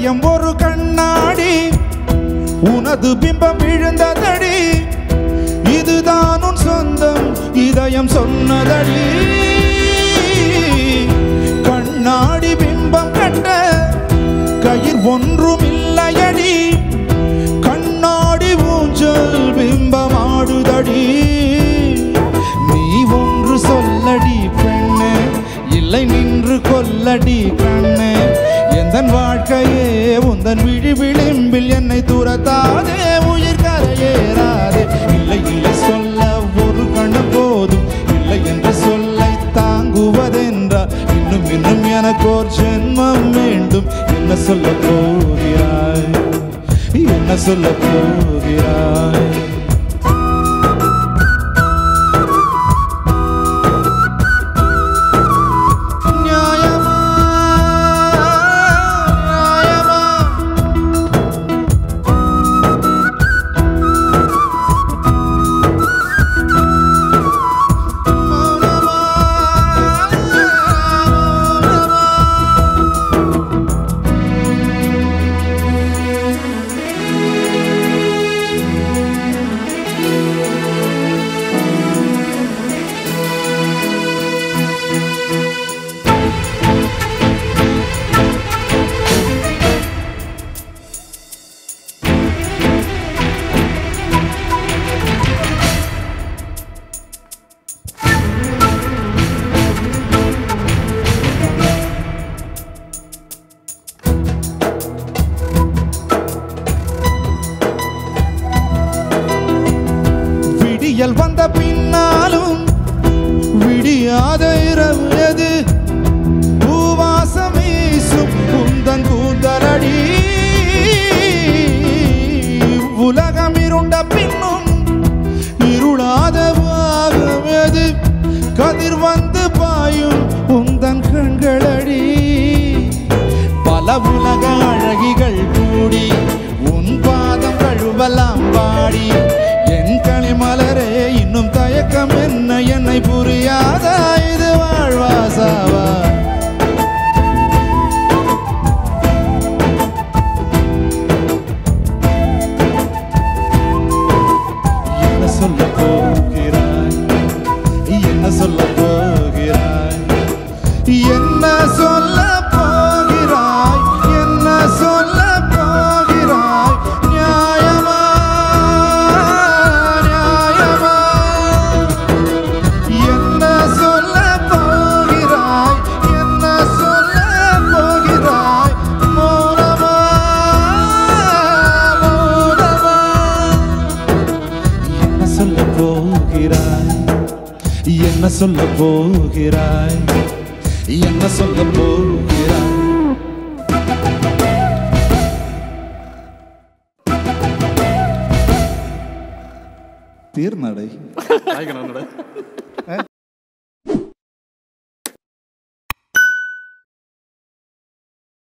இதயம் ஒரு கண்ணாடி உனது பிம்பம் விழுந்ததடி இதுதான் உன் சொந்தம் இதயம் சொன்னதடி கண்ணாடி பிம்பம் கண்ட கயிர் ஒன்றும் இல்லையடி கண்ணாடி ஊஞ்சல் பிம்பமாடுதடி நீ ஒன்று சொல்லடி பெண்ணே இல்லை நின்று கொல்லடி கண்ணே எந்தன் வாழ்க்கையே உந்தன் விழி விளிம்பில் என்னை துரத்தாதே உயிர் கரையேறாதே இல்லை இல்லை சொல்ல ஒரு கணு போதும் இல்லை என்ற சொல்லை தாங்குவதென்றால் இன்னும் இன்னும் எனக்கு ஒரு ஜென்மம் வேண்டும் என்ன சொல்ல போகிறாய் என்ன சொல்ல போகிறாய் நியாயமா நியாயமா மௌனமா மௌனமா விடியல் வந்த பின்னாலும் விடியாத இரவு எது பூவாசம் வீசும் குந்தன் கூந்தலடி உலகம் இருண்ட பின்னும் இருளாத பாகம் எது கதிர் வந்து பாயும் உந்தன் கண்களடி பல உலக அழகிகள் கூடி உன் பாதம் கழுவலாம் பாடி என் களிமலரே இன்னும் தயக்கம் என்ன என்னை புரியாதா இது வாழ்வாசாவா என்ன சொல்ல போகிறாய் என்ன சொல்ல போகிறாய் என்ன சொல்ல போகிறாய் என்ன சொல்ல போகிறாய் நியாயமா நியாயமா என்ன சொல்ல போகிறாய் என்ன சொல்ல போகிறாய் மௌனமா மௌனமா என்ன சொல்ல போகிறாய் என்ன சொல்ல போகிறாய் என்ன சொல்ல போகிறாய் தீர்நடை ஆய்க்கணும்